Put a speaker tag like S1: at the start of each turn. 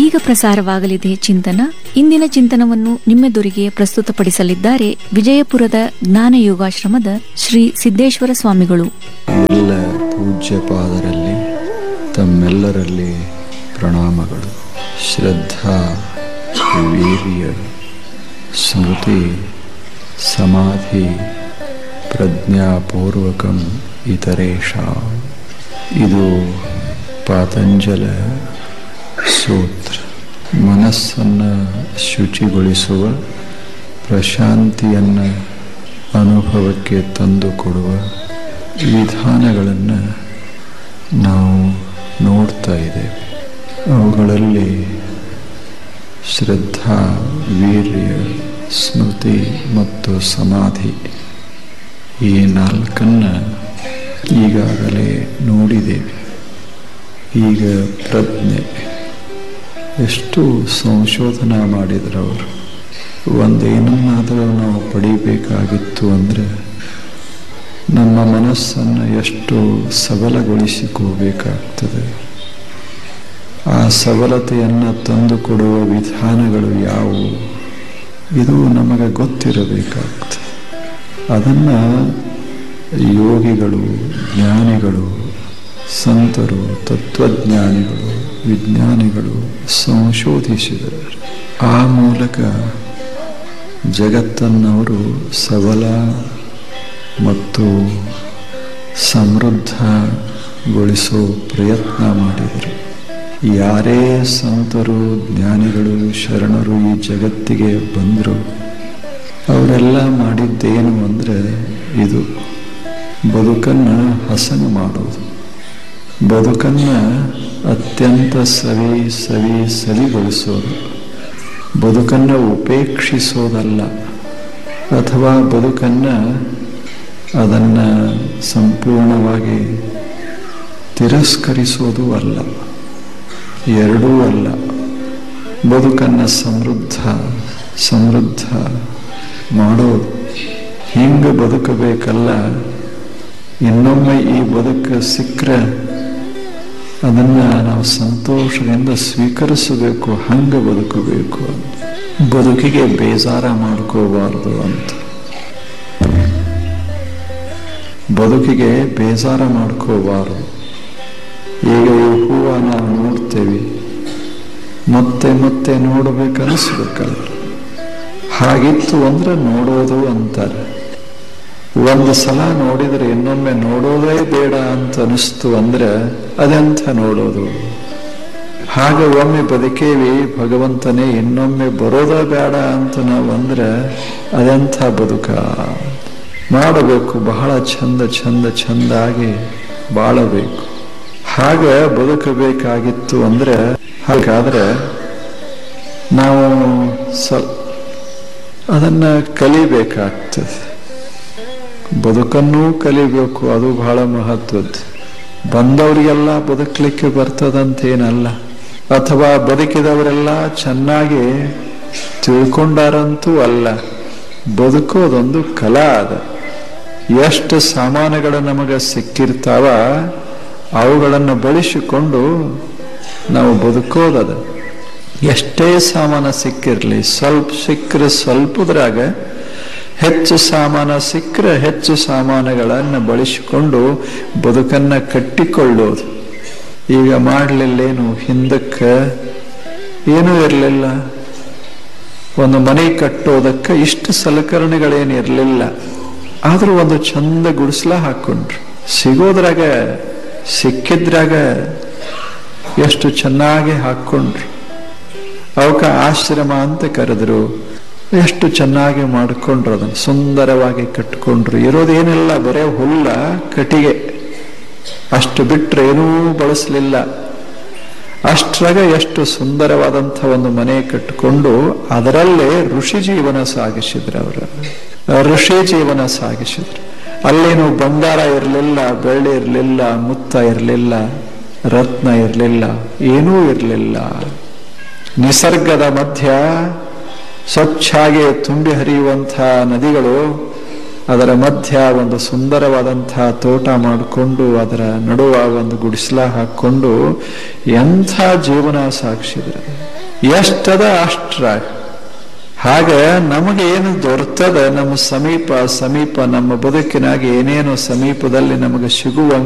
S1: ಇದೀಗ ಪ್ರಸಾರವಾಗಲಿದೆ ಚಿಂತನ ಇಂದಿನ ಚಿಂತನವನ್ನು ನಿಮ್ಮೆದುರಿಗೆ ಪ್ರಸ್ತುತಪಡಿಸಲಿದ್ದಾರೆ ವಿಜಯಪುರದ ಜ್ಞಾನ ಯೋಗಾಶ್ರಮದ ಶ್ರೀ ಸಿದ್ದೇಶ್ವರ ಸ್ವಾಮಿಗಳು
S2: ಎಲ್ಲ ಪೂಜ್ಯಪಾದರಲ್ಲಿ ತಮ್ಮೆಲ್ಲರಲ್ಲಿ ಪ್ರಣಾಮಗಳು ಶ್ರದ್ಧಾ ವೀರ್ಯ ಸ್ಮೃತಿ ಸಮಾಧಿ ಪ್ರಜ್ಞಾಪೂರ್ವಕಂ ಇತರೇಷಾ ಇದು ಪಾತಂಜಲ ಸೂತ್ರ ಮನಸ್ಸನ್ನು ಶುಚಿಗೊಳಿಸುವ ಪ್ರಶಾಂತಿಯನ್ನು ಅನುಭವಕ್ಕೆ ತಂದುಕೊಡುವ ವಿಧಾನಗಳನ್ನು ನಾವು ನೋಡ್ತಾ ಇದ್ದೇವೆ ಅವುಗಳಲ್ಲಿ ಶ್ರದ್ಧಾ ವೀರ್ಯ ಸ್ಮೃತಿ ಮತ್ತು ಸಮಾಧಿ ಈ ನಾಲ್ಕನ್ನು ಈಗಾಗಲೇ ನೋಡಿದ್ದೇವೆ ಈಗ ಪ್ರಜ್ಞೆ ಎಷ್ಟು ಸಂಶೋಧನಾ ಮಾಡಿದ್ರು ಅವರು ಒಂದೇನನ್ನಾದರೂ ನಾವು ಪಡಿಬೇಕಾಗಿತ್ತು ಅಂದರೆ ನಮ್ಮ ಮನಸ್ಸನ್ನು ಎಷ್ಟು ಸಬಲಗೊಳಿಸಿಕೋಬೇಕಾಗ್ತದೆ ಆ ಸಬಲತೆಯನ್ನು ತಂದುಕೊಡುವ ವಿಧಾನಗಳು ಯಾವುವು ಇದು ನಮಗೆ ಗೊತ್ತಿರಬೇಕಾಗ್ತದೆ ಅದನ್ನು ಯೋಗಿಗಳು ಜ್ಞಾನಿಗಳು ಸಂತರು ತತ್ವಜ್ಞಾನಿಗಳು ವಿಜ್ಞಾನಿಗಳು ಸಂಶೋಧಿಸಿದರು ಆ ಮೂಲಕ ಜಗತ್ತನ್ನವರು ಸಬಲ ಮತ್ತು ಸಮೃದ್ಧಗೊಳಿಸೋ ಪ್ರಯತ್ನ ಮಾಡಿದರು ಯಾರೇ ಸಂತರು ಜ್ಞಾನಿಗಳು ಶರಣರು ಈ ಜಗತ್ತಿಗೆ ಬಂದರು ಅವರೆಲ್ಲ ಮಾಡಿದ್ದೇನು ಅಂದರೆ ಇದು ಬದುಕನ್ನು ಹಸನು ಮಾಡೋದು ಬದುಕನ್ನು ಅತ್ಯಂತ ಸವಿ ಸವಿ ಸವಿಗೊಳಿಸೋದು ಬದುಕನ್ನು ಉಪೇಕ್ಷಿಸೋದಲ್ಲ ಅಥವಾ ಬದುಕನ್ನು ಅದನ್ನು ಸಂಪೂರ್ಣವಾಗಿ ತಿರಸ್ಕರಿಸೋದು ಅಲ್ಲ ಎರಡೂ ಅಲ್ಲ ಬದುಕನ್ನು ಸಮೃದ್ಧ ಸಮೃದ್ಧ ಮಾಡೋದು ಹಿಂಗೆ ಬದುಕಬೇಕಲ್ಲ ಇನ್ನೊಮ್ಮೆ ಈ ಬದುಕು ಸಿಕ್ಕರೆ ಅದನ್ನು ನಾವು ಸಂತೋಷದಿಂದ ಸ್ವೀಕರಿಸಬೇಕು ಹಂಗೆ ಬದುಕಬೇಕು ಅಂತ ಬದುಕಿಗೆ ಬೇಜಾರ ಮಾಡ್ಕೋಬಾರ್ದು ಅಂತ ಬದುಕಿಗೆ ಬೇಜಾರ ಮಾಡ್ಕೋಬಾರ್ದು ಈಗ ಈ ಹೂವು ನಾವು ನೋಡ್ತೇವೆ ಮತ್ತೆ ಮತ್ತೆ ನೋಡ್ಬೇಕನ್ನಿಸ್ಬೇಕಲ್ಲ ಹಾಗಿತ್ತು ಅಂದ್ರೆ ನೋಡೋದು ಅಂತಾರೆ ಒಂದು ಸಲ ನೋಡಿದ್ರೆ ಇನ್ನೊಮ್ಮೆ ನೋಡೋದೇ ಬೇಡ ಅಂತ ಅನಿಸ್ತು ಅಂದ್ರೆ ಅದೆಂಥ ನೋಡೋದು ಹಾಗೆ ಒಮ್ಮೆ ಬದುಕೇವಿ ಭಗವಂತನೇ ಇನ್ನೊಮ್ಮೆ ಬರೋದೇ ಬೇಡ ಅಂತ ನಾವು ಅಂದ್ರೆ ಅದೆಂಥ ಬದುಕ ಮಾಡಬೇಕು ಬಹಳ ಚಂದ ಚಂದ ಚಂದಾಗಿ ಬಾಳಬೇಕು ಹಾಗೆ ಬದುಕಬೇಕಾಗಿತ್ತು ಅಂದ್ರೆ ಹಾಗಾದ್ರೆ ನಾವು ಸ್ವಲ್ ಅದನ್ನ ಕಲಿಬೇಕಾಗ್ತದೆ ಬದುಕನ್ನೂ ಕಲಿಬೇಕು ಅದು ಬಹಳ ಮಹತ್ವದ್ದು ಬಂದವರಿಗೆಲ್ಲ ಬದುಕಲಿಕ್ಕೆ ಬರ್ತದಂತೇನಲ್ಲ ಅಥವಾ ಬದುಕಿದವರೆಲ್ಲ ಚೆನ್ನಾಗಿ ತಿಳ್ಕೊಂಡಾರಂತೂ ಅಲ್ಲ ಬದುಕೋದೊಂದು ಕಲಾ ಅದ ಎಷ್ಟು ಸಾಮಾನುಗಳು ನಮಗೆ ಸಿಕ್ಕಿರ್ತಾವ ಅವುಗಳನ್ನು ಬಳಸಿಕೊಂಡು ನಾವು ಬದುಕೋದದ ಎಷ್ಟೇ ಸಾಮಾನ ಸಿಕ್ಕಿರಲಿ ಸ್ವಲ್ಪ ಸಿಕ್ಕರೆ ಸ್ವಲ್ಪದ್ರಾಗ ಹೆಚ್ಚು ಸಾಮಾನ ಸಿಕ್ಕರೆ ಹೆಚ್ಚು ಸಾಮಾನುಗಳನ್ನು ಬಳಸಿಕೊಂಡು ಬದುಕನ್ನ ಕಟ್ಟಿಕೊಳ್ಳೋದು ಈಗ ಮಾಡಲಿಲ್ಲೇನು ಹಿಂದಕ್ಕೆ ಏನೂ ಇರಲಿಲ್ಲ ಒಂದು ಮನೆ ಕಟ್ಟೋದಕ್ಕೆ ಇಷ್ಟು ಸಲಕರಣೆಗಳೇನು ಇರಲಿಲ್ಲ ಆದರೂ ಒಂದು ಚಂದ ಗುಡಿಸ್ಲ ಹಾಕೊಂಡ್ರು ಸಿಗೋದ್ರಾಗ ಸಿಕ್ಕಿದ್ರಾಗ ಎಷ್ಟು ಚೆನ್ನಾಗಿ ಹಾಕ್ಕೊಂಡ್ರು ಅವಕ ಆಶ್ರಮ ಅಂತ ಕರೆದ್ರು ಎಷ್ಟು ಚೆನ್ನಾಗಿ ಮಾಡಿಕೊಂಡ್ರು ಅದನ್ನು ಸುಂದರವಾಗಿ ಕಟ್ಕೊಂಡ್ರು ಇರೋದೇನಿಲ್ಲ ಬರೇ ಹುಲ್ಲ ಕಟಿಗೆ ಅಷ್ಟು ಬಿಟ್ಟರೆ ಏನೂ ಬಳಸಲಿಲ್ಲ ಅಷ್ಟ್ರಾಗ ಎಷ್ಟು ಸುಂದರವಾದಂಥ ಒಂದು ಮನೆ ಕಟ್ಟಿಕೊಂಡು ಅದರಲ್ಲೇ ಋಷಿ ಜೀವನ ಸಾಗಿಸಿದ್ರು ಅವರು ಋಷಿ ಜೀವನ ಸಾಗಿಸಿದ್ರು ಅಲ್ಲೇನು ಬಂಗಾರ ಇರಲಿಲ್ಲ ಬೆಳ್ಳಿ ಇರಲಿಲ್ಲ ಮುತ್ತ ಇರಲಿಲ್ಲ ರತ್ನ ಇರಲಿಲ್ಲ ಏನೂ ಇರಲಿಲ್ಲ ನಿಸರ್ಗದ ಮಧ್ಯ ಸ್ವಚ್ಛಾಗಿ ತುಂಬಿ ಹರಿಯುವಂಥ ನದಿಗಳು ಅದರ ಮಧ್ಯ ಒಂದು ಸುಂದರವಾದಂತಹ ತೋಟ ಮಾಡಿಕೊಂಡು ಅದರ ನಡುವ ಒಂದು ಗುಡಿಸಲ ಹಾಕೊಂಡು ಎಂಥ ಜೀವನ ಸಾಗಿಸಿದ್ರು ಎಷ್ಟದ ಅಷ್ಟ್ರಾಗ ಹಾಗೆ ನಮಗೆ ಏನು ದೊರೆತದ ನಮ್ಮ ಸಮೀಪ ಸಮೀಪ ನಮ್ಮ ಬದುಕಿನಾಗ ಏನೇನು ಸಮೀಪದಲ್ಲಿ ನಮಗೆ ಸಿಗುವ